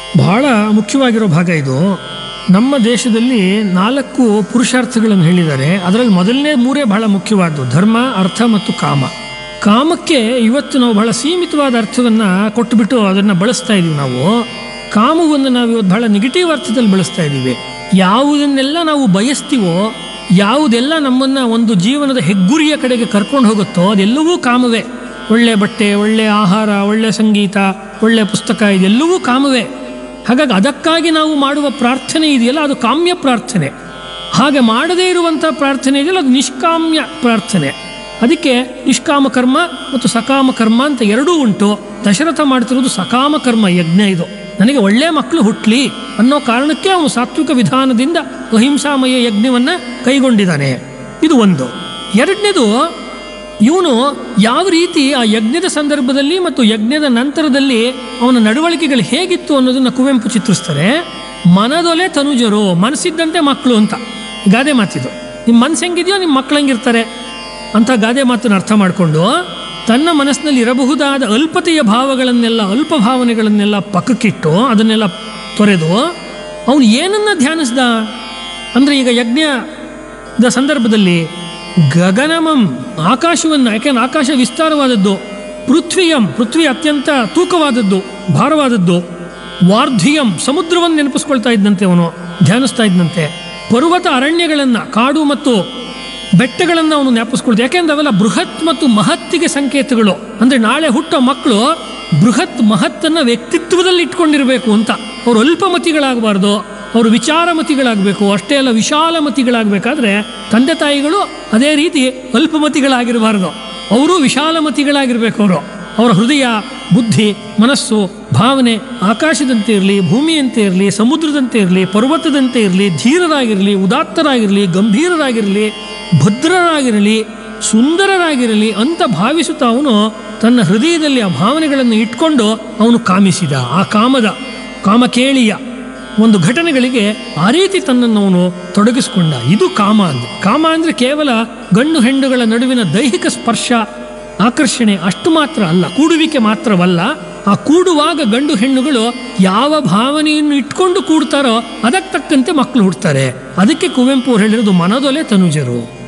ಬಹಳ ಮುಖ್ಯವಾಗಿರೋ ಭಾಗ ಇದು ನಮ್ಮ ದೇಶದಲ್ಲಿ ನಾಲ್ಕು ಪುರುಷಾರ್ಥಗಳನ್ನು ಹೇಳಿದ್ದಾರೆ ಅದರಲ್ಲಿ ಮೊದಲನೇ ಮೂರೇ ಬಹಳ ಮುಖ್ಯವಾದ್ದು ಧರ್ಮ ಅರ್ಥ ಮತ್ತು ಕಾಮ ಕಾಮಕ್ಕೆ ಇವತ್ತು ನಾವು ಬಹಳ ಸೀಮಿತವಾದ ಅರ್ಥವನ್ನು ಕೊಟ್ಟುಬಿಟ್ಟು ಅದನ್ನು ಬಳಸ್ತಾ ಇದ್ದೀವಿ ನಾವು ಕಾಮವನ್ನು ನಾವು ಇವತ್ತು ಬಹಳ ನೆಗೆಟಿವ್ ಅರ್ಥದಲ್ಲಿ ಬಳಸ್ತಾ ಇದ್ದೀವಿ ಯಾವುದನ್ನೆಲ್ಲ ನಾವು ಬಯಸ್ತೀವೋ ಯಾವುದೆಲ್ಲ ನಮ್ಮನ್ನು ಒಂದು ಜೀವನದ ಹೆಗ್ಗುರಿಯ ಕಡೆಗೆ ಕರ್ಕೊಂಡು ಹೋಗುತ್ತೋ ಅದೆಲ್ಲವೂ ಕಾಮವೇ ಒಳ್ಳೆ ಬಟ್ಟೆ ಒಳ್ಳೆ ಆಹಾರ ಒಳ್ಳೆ ಸಂಗೀತ ಒಳ್ಳೆ ಪುಸ್ತಕ ಇದೆಲ್ಲವೂ ಕಾಮವೇ ಹಾಗಾಗಿ ಅದಕ್ಕಾಗಿ ನಾವು ಮಾಡುವ ಪ್ರಾರ್ಥನೆ ಇದೆಯಲ್ಲ ಅದು ಕಾಮ್ಯ ಪ್ರಾರ್ಥನೆ ಹಾಗೆ ಮಾಡದೇ ಇರುವಂಥ ಪ್ರಾರ್ಥನೆ ಇದೆಯಲ್ಲ ಅದು ನಿಷ್ಕಾಮ್ಯ ಪ್ರಾರ್ಥನೆ ಅದಕ್ಕೆ ನಿಷ್ಕಾಮ ಕರ್ಮ ಮತ್ತು ಸಕಾಮ ಕರ್ಮ ಅಂತ ಎರಡೂ ಉಂಟು ದಶರಥ ಮಾಡ್ತಿರೋದು ಸಕಾಮ ಕರ್ಮ ಯಜ್ಞ ಇದು ನನಗೆ ಒಳ್ಳೆ ಮಕ್ಕಳು ಹುಟ್ಟಲಿ ಅನ್ನೋ ಕಾರಣಕ್ಕೆ ಅವನು ಸಾತ್ವಿಕ ವಿಧಾನದಿಂದ ಅಹಿಂಸಾಮಯ ಯಜ್ಞವನ್ನು ಕೈಗೊಂಡಿದ್ದಾನೆ ಇದು ಒಂದು ಎರಡನೇದು ಇವನು ಯಾವ ರೀತಿ ಆ ಯಜ್ಞದ ಸಂದರ್ಭದಲ್ಲಿ ಮತ್ತು ಯಜ್ಞದ ನಂತರದಲ್ಲಿ ಅವನ ನಡವಳಿಕೆಗಳು ಹೇಗಿತ್ತು ಅನ್ನೋದನ್ನ ಕುವೆಂಪು ಚಿತ್ರಿಸ್ತಾರೆ ಮನದೊಲೆ ತನುಜರು ಮನಸ್ಸಿದ್ದಂತೆ ಮಕ್ಕಳು ಅಂತ ಗಾದೆ ಮಾತಿದು ನಿಮ್ಮ ಮನಸ್ಸು ಹೆಂಗಿದೆಯೋ ನಿಮ್ಮ ಮಕ್ಳು ಹೆಂಗಿರ್ತಾರೆ ಅಂತ ಗಾದೆ ಮಾತನ್ನು ಅರ್ಥ ಮಾಡಿಕೊಂಡು ತನ್ನ ಮನಸ್ಸಿನಲ್ಲಿ ಇರಬಹುದಾದ ಅಲ್ಪತೆಯ ಭಾವಗಳನ್ನೆಲ್ಲ ಅಲ್ಪ ಭಾವನೆಗಳನ್ನೆಲ್ಲ ಪಕ್ಕಕ್ಕಿಟ್ಟು ಅದನ್ನೆಲ್ಲ ತೊರೆದು ಅವನು ಏನನ್ನ ಧ್ಯಾನಿಸ್ದ ಅಂದರೆ ಈಗ ಯಜ್ಞದ ಸಂದರ್ಭದಲ್ಲಿ ಗಗನಮಂ ಆಕಾಶವನ್ನು ಯಾಕೆಂದ್ರೆ ಆಕಾಶ ವಿಸ್ತಾರವಾದದ್ದು ಪೃಥ್ವಿಯಂ ಪೃಥ್ವಿ ಅತ್ಯಂತ ತೂಕವಾದದ್ದು ಭಾರವಾದದ್ದು ವಾರ್ಧಿಯಂ ಸಮುದ್ರವನ್ನು ನೆನಪಿಸ್ಕೊಳ್ತಾ ಇದ್ದಂತೆ ಅವನು ಧ್ಯಾನಿಸ್ತಾ ಇದ್ದಂತೆ ಪರ್ವತ ಅರಣ್ಯಗಳನ್ನು ಕಾಡು ಮತ್ತು ಬೆಟ್ಟಗಳನ್ನು ಅವನು ಜ್ಞಾಪಿಸ್ಕೊಳ್ತಾ ಯಾಕೆಂದ್ರೆ ಅವೆಲ್ಲ ಬೃಹತ್ ಮತ್ತು ಮಹತ್ತಿಗೆ ಸಂಕೇತಗಳು ಅಂದರೆ ನಾಳೆ ಹುಟ್ಟೋ ಮಕ್ಕಳು ಬೃಹತ್ ಮಹತ್ತನ್ನು ವ್ಯಕ್ತಿತ್ವದಲ್ಲಿ ಇಟ್ಕೊಂಡಿರಬೇಕು ಅಂತ ಅವರು ಅಲ್ಪಮತಿಗಳಾಗಬಾರ್ದು ಅವರು ವಿಚಾರಮತಿಗಳಾಗಬೇಕು ಅಷ್ಟೇ ಅಲ್ಲ ವಿಶಾಲಮತಿಗಳಾಗಬೇಕಾದ್ರೆ ತಂದೆ ತಾಯಿಗಳು ಅದೇ ರೀತಿ ಅಲ್ಪಮತಿಗಳಾಗಿರಬಾರ್ದು ಅವರು ವಿಶಾಲಮತಿಗಳಾಗಿರಬೇಕು ಅವರು ಅವರ ಹೃದಯ ಬುದ್ಧಿ ಮನಸ್ಸು ಭಾವನೆ ಆಕಾಶದಂತೆ ಇರಲಿ ಭೂಮಿಯಂತೆ ಇರಲಿ ಸಮುದ್ರದಂತೆ ಇರಲಿ ಪರ್ವತದಂತೆ ಇರಲಿ ಧೀರರಾಗಿರಲಿ ಉದಾತ್ತರಾಗಿರಲಿ ಗಂಭೀರರಾಗಿರಲಿ ಭದ್ರರಾಗಿರಲಿ ಸುಂದರರಾಗಿರಲಿ ಅಂತ ಭಾವಿಸುತ್ತಾ ಅವನು ತನ್ನ ಹೃದಯದಲ್ಲಿ ಆ ಭಾವನೆಗಳನ್ನು ಇಟ್ಕೊಂಡು ಅವನು ಕಾಮಿಸಿದ ಆ ಕಾಮದ ಕಾಮಕೇಳಿಯ ಒಂದು ಘಟನೆಗಳಿಗೆ ಆ ರೀತಿ ತನ್ನನ್ನು ಅವನು ತೊಡಗಿಸಿಕೊಂಡ ಇದು ಕಾಮ ಅಂದ್ರೆ ಕಾಮ ಅಂದರೆ ಕೇವಲ ಗಂಡು ಹೆಣ್ಣುಗಳ ನಡುವಿನ ದೈಹಿಕ ಸ್ಪರ್ಶ ಆಕರ್ಷಣೆ ಅಷ್ಟು ಮಾತ್ರ ಅಲ್ಲ ಕೂಡುವಿಕೆ ಮಾತ್ರವಲ್ಲ ಆ ಕೂಡುವಾಗ ಗಂಡು ಹೆಣ್ಣುಗಳು ಯಾವ ಭಾವನೆಯನ್ನು ಇಟ್ಕೊಂಡು ಕೂಡ್ತಾರೋ ಅದಕ್ಕೆ ತಕ್ಕಂತೆ ಮಕ್ಕಳು ಹುಡ್ತಾರೆ ಅದಕ್ಕೆ ಕುವೆಂಪು ಅವ್ರು ಹೇಳಿರೋದು ಮನದೊಲೆ ತನುಜರು